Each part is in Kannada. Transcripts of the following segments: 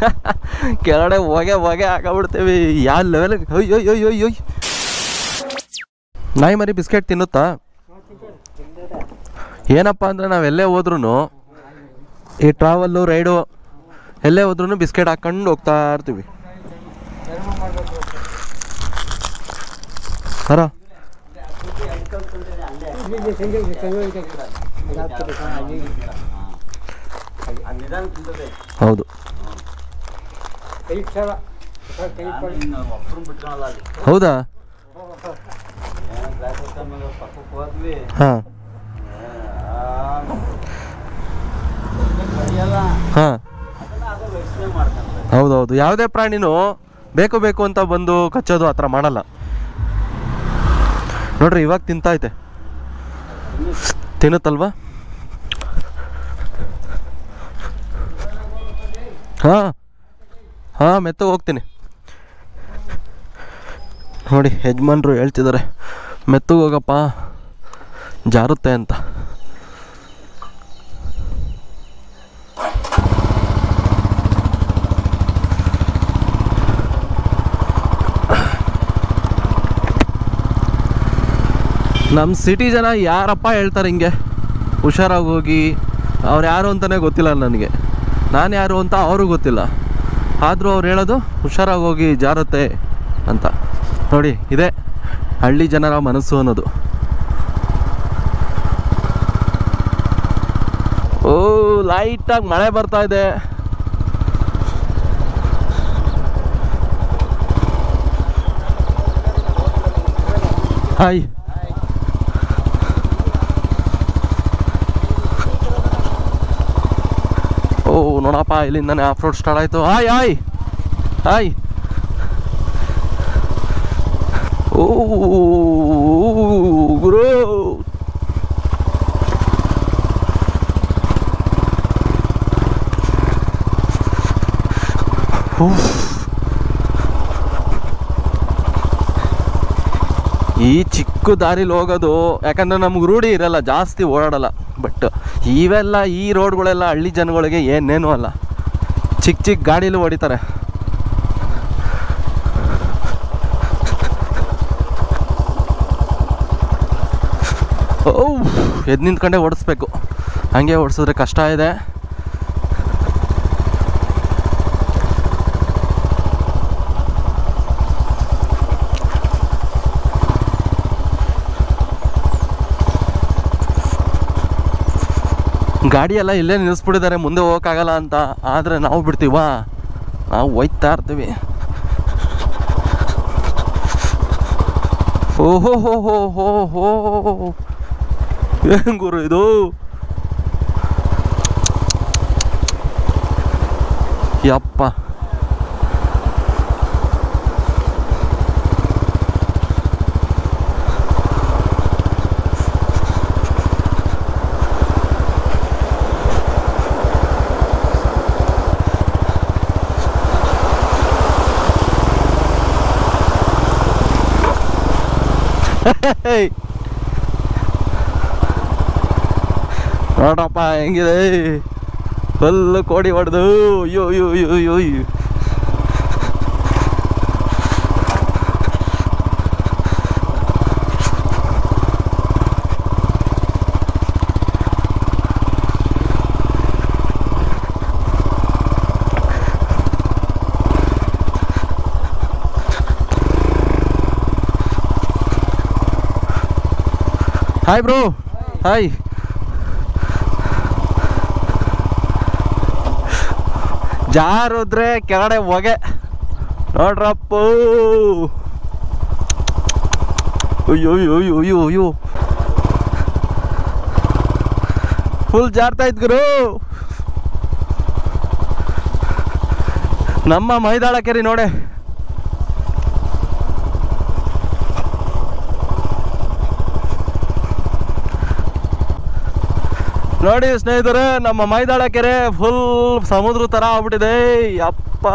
ಕೆಳಗಡೆ ಹೊಗೆ ಹೊಗೆ ಹಾಕಬಿಡ್ತೀವಿ ಯಾವ ಲೆವೆಲ್ ಅಯ್ಯೋ ಅಯ್ಯೋ ಅಯ್ಯೋ ನಾಯಿ ಮರಿ ಬಿಸ್ಕೆಟ್ ತಿನ್ನುತ್ತಾ ಏನಪ್ಪ ಅಂದರೆ ನಾವು ಎಲ್ಲೇ ಹೋದ್ರೂ ಈ ಟ್ರಾವೆಲ್ಲು ರೈಡು ಎಲ್ಲೇ ಹೋದ್ರೂ ಬಿಸ್ಕೆಟ್ ಹಾಕೊಂಡು ಹೋಗ್ತಾ ಇರ್ತೀವಿ ಹರ ಹೌದು ಹೌದಾ ಹಾಂ ಹಾಂ ಹೌದೌದು ಯಾವುದೇ ಪ್ರಾಣಿನೂ ಬೇಕು ಬೇಕು ಅಂತ ಬಂದು ಕಚ್ಚೋದು ಆ ಥರ ಮಾಡಲ್ಲ ನೋಡ್ರಿ ಇವಾಗ ತಿಂತೈತೆ ತಿನ್ನುತ್ತಲ್ವಾ ಹಾಂ ಹಾಂ ಮೆತ್ತಗೆ ಹೋಗ್ತೀನಿ ನೋಡಿ ಯಜಮಾನ್ರು ಹೇಳ್ತಿದ್ದಾರೆ ಮೆತ್ತಗೆ ಹೋಗಪ್ಪ ಜಾರುತ್ತೆ ಅಂತ ನಮ್ಮ ಸಿಟಿ ಜನ ಯಾರಪ್ಪ ಹೇಳ್ತಾರೆ ಹಿಂಗೆ ಹುಷಾರಾಗಿ ಹೋಗಿ ಅವ್ರು ಯಾರು ಅಂತಲೇ ಗೊತ್ತಿಲ್ಲ ನನಗೆ ನಾನು ಯಾರು ಅಂತ ಅವ್ರಿಗೂ ಗೊತ್ತಿಲ್ಲ ಆದರೂ ಅವ್ರು ಹೇಳೋದು ಹುಷಾರಾಗಿ ಹೋಗಿ ಜಾರುತ್ತೆ ಅಂತ ನೋಡಿ ಇದೆ ಹಳ್ಳಿ ಜನರ ಮನಸ್ಸು ಅನ್ನೋದು ಓ ಲೈಟಾಗಿ ಮಳೆ ಬರ್ತಾ ಇದೆ ಹಾಯ್ ಓ ನೋಡಪ್ಪ ಇಲ್ಲಿಂದಾನೆ ಆಫ್ ರೋಡ್ ಸ್ಟಾರ್ಟ್ ಆಯಿತು ಹಾಯ್ ಹಾಯ್ ಹಾಯ್ ಓ ಗುರು ಉಫ್. ಈ ಚಿಕ್ಕ ದಾರಿಲಿ ಹೋಗೋದು ಯಾಕಂದ್ರೆ ನಮ್ಗೆ ರೂಢಿ ಇರಲ್ಲ ಜಾಸ್ತಿ ಓಡಾಡಲ್ಲ ಬಟ್ ಇವೆಲ್ಲ ಈ ರೋಡ್ಗಳೆಲ್ಲ ಹಳ್ಳಿ ಜನಗಳಿಗೆ ಏನೇನು ಅಲ್ಲ ಚಿಕ್ಕ ಚಿಕ್ಕ ಗಾಡೀಲಿ ಹೊಡಿತಾರೆ ಓ ಎದ್ದು ನಿಂತ್ಕೊಂಡೆ ಓಡಿಸ್ಬೇಕು ಹಂಗೆ ಓಡಿಸಿದ್ರೆ ಕಷ್ಟ ಇದೆ ಗಾಡಿ ಎಲ್ಲ ಇಲ್ಲೇ ನಿಲ್ಲಿಸ್ಬಿಟ್ಟಿದ್ದಾರೆ ಮುಂದೆ ಹೋಗೋಕ್ಕಾಗಲ್ಲ ಅಂತ ಆದರೆ ನಾವು ಬಿಡ್ತೀವಾ ನಾವು ಹೋಯ್ತಾ ಇರ್ತೀವಿ ಓಹೋ ಹೋ ಹೋ ಹೋ ಹೋ ಏನ್ ಗುರು ಇದು ಯಪ್ಪ ಹೇಯ್. ನೋಡಪ್ಪ ಹೆಂಗಿದೆ ಫುಲ್ಲು ಕೋಡಿ ಹೊಡೆದು ಅಯ್ಯೋ ಅಯ್ಯೋ ಅಯ್ಯೋ ಅಯ್ಯೋ ಅಯ್ಯೋ ಹಾಯ್ ಬ್ರೋ ಹಾಯ್ ಜಾರುದ್ರೆ ಕೆಳಗಡೆ ಹೊಗೆ ನೋಡ್ರಪ್ಪ ಅಯ್ಯೋ ಅಯ್ಯೋ ಅಯ್ಯೋ ಅಯ್ಯೋ ಅಯ್ಯೋ ಫುಲ್ ಜಾರ್ತಾ ಇದ್ ಗುರು ನಮ್ಮ ಮೈದಾಳ ಕೆರೆ ನೋಡೆ ನೋಡಿ ಸ್ನೇಹಿತರೆ ನಮ್ಮ ಮೈದಾಳ ಕೆರೆ ಫುಲ್ ಸಮುದ್ರ ಥರ ಆಗ್ಬಿಟ್ಟಿದೆ ಅಪ್ಪ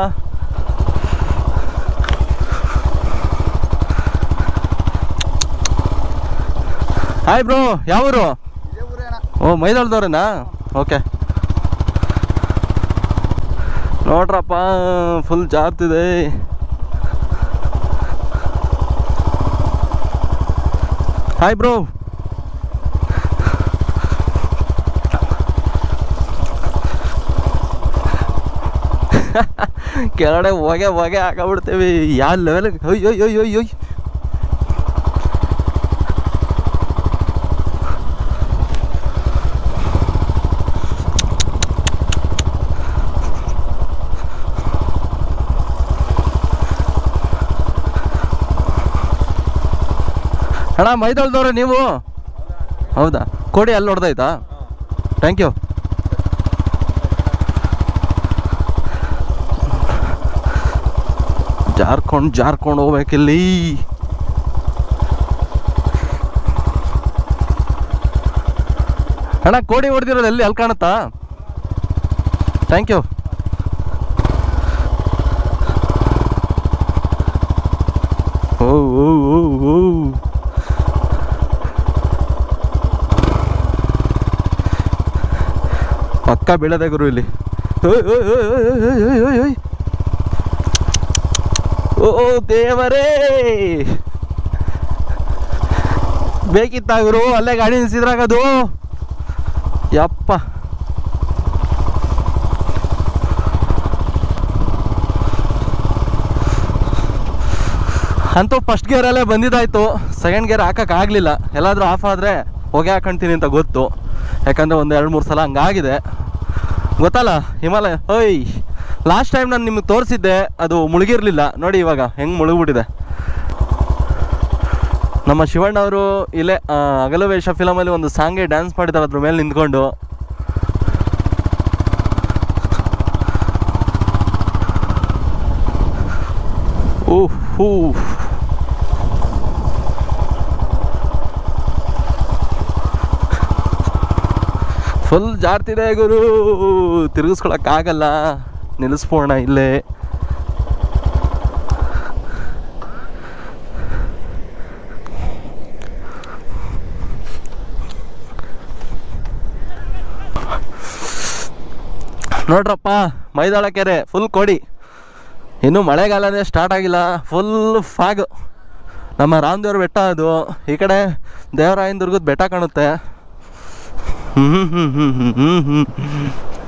ಹಾಯ್ ಬ್ರೋ ಯಾವೂರು ಓ ಮೈದಾಳದವ್ರೇನಾ ಓಕೆ ನೋಡ್ರಪ್ಪ ಫುಲ್ ಜಾರ್ತಿದೆ ಹಾಯ್ ಬ್ರೋ ಕೆಳಗಡೆ ಹೊಗೆ ಹೊಗೆ ಹಾಕಬಿಡ್ತೇವೆ ಯಾವ ಲೆವೆಲ್ಗೆ ಅಯ್ಯೋ ಅಯ್ಯೋ ಅಯ್ಯೋ ಅಣ್ಣ ಮೈದಳ್ದವ್ರೆ ನೀವು ಹೌದಾ ಕೊಡಿ ಅಲ್ಲಿ ಹೊಡೆದಾಯ್ತಾ ಥ್ಯಾಂಕ್ ಯು ಜಾರ್ಕೊಂಡು ಜಾರ್ಕೊಂಡು ಹೋಗ್ಬೇಕಿಲ್ಲಿ ಅಣ್ಣ ಕೋಡಿ ಹೊಡೆದಿರೋದು ಎಲ್ಲಿ ಅಲ್ಲಿ ಕಾಣುತ್ತಾ ಥ್ಯಾಂಕ್ ಯು ಓ ಓ ಓ ಓ ಪಕ್ಕ ಬೀಳದೆ ಗುರು ಇಲ್ಲಿ ಓಯ್, ಓಯ್, ಓಯ್, ಓಯ್, ಓಯ್, ಓಯ್, ಓಯ್, ಓಯ್. ಓ ದೇವರೇ ಬೇಕಿತ್ತ ಗುರು ಅಲ್ಲೇ ಗಾಡಿ ನಿಲ್ಸಿದ್ರಾಗದು ಯಪ್ಪ ಅಂತೂ ಫಸ್ಟ್ ಗೇರಲ್ಲೇ ಬಂದಿದ್ದಾಯ್ತು ಸೆಕೆಂಡ್ ಗೇರ್ ಹಾಕೋಕ್ಕಾಗಲಿಲ್ಲ ಎಲ್ಲಾದರೂ ಆಫ್ ಆದರೆ ಹೊಗೆ ಹಾಕೊಂತೀನಿ ಅಂತ ಗೊತ್ತು ಯಾಕಂದರೆ ಒಂದು ಎರಡು ಮೂರು ಸಲ ಹಂಗಾಗಿದೆ ಗೊತ್ತಲ್ಲ ಹಿಮಾಲಯ ಓಯ್ ಲಾಸ್ಟ್ ಟೈಮ್ ನಾನು ನಿಮಗೆ ತೋರಿಸಿದ್ದೆ ಅದು ಮುಳುಗಿರಲಿಲ್ಲ ನೋಡಿ ಇವಾಗ ಹೆಂಗೆ ಮುಳುಗ್ಬಿಟ್ಟಿದೆ ನಮ್ಮ ಶಿವಣ್ಣ ಅವರು ಇಲ್ಲೇ ಆ, ಹಗಲು ವೇಷ ಫಿಲಮಲ್ಲಿ ಒಂದು ಸಾಂಗ್ಗೆ ಡ್ಯಾನ್ಸ್ ಮಾಡಿದ್ದಾರೆ ಅದ್ರ ಮೇಲೆ ನಿಂತ್ಕೊಂಡು ಓಹ್ ಹೂ ಫುಲ್ ಜಾರ್ತಿದೆ ಗುರು ತಿರುಗಿಸ್ಕೊಳಕ್ಕಾಗಲ್ಲ ನಿಲ್ಲಿಸ್ಬೋಣ ಇಲ್ಲೇ ನೋಡ್ರಪ್ಪ ಮೈದಾಳ ಕೆರೆ ಫುಲ್ ಕೊಡಿ ಇನ್ನೂ ಮಳೆಗಾಲನೇ ಸ್ಟಾರ್ಟ್ ಆಗಿಲ್ಲ ಫುಲ್ ಫಾಗ್ ನಮ್ಮ ರಾಮದೇವ್ರ ಬೆಟ್ಟ ಅದು ಈ ಕಡೆ ದೇವರಾಯನ ದುರ್ಗದ ಬೆಟ್ಟ ಕಾಣುತ್ತೆ ಹ್ಞೂ ಹ್ಞೂ ಹ್ಞೂ ಹ್ಞೂ ಹ್ಞೂ ಹ್ಞೂ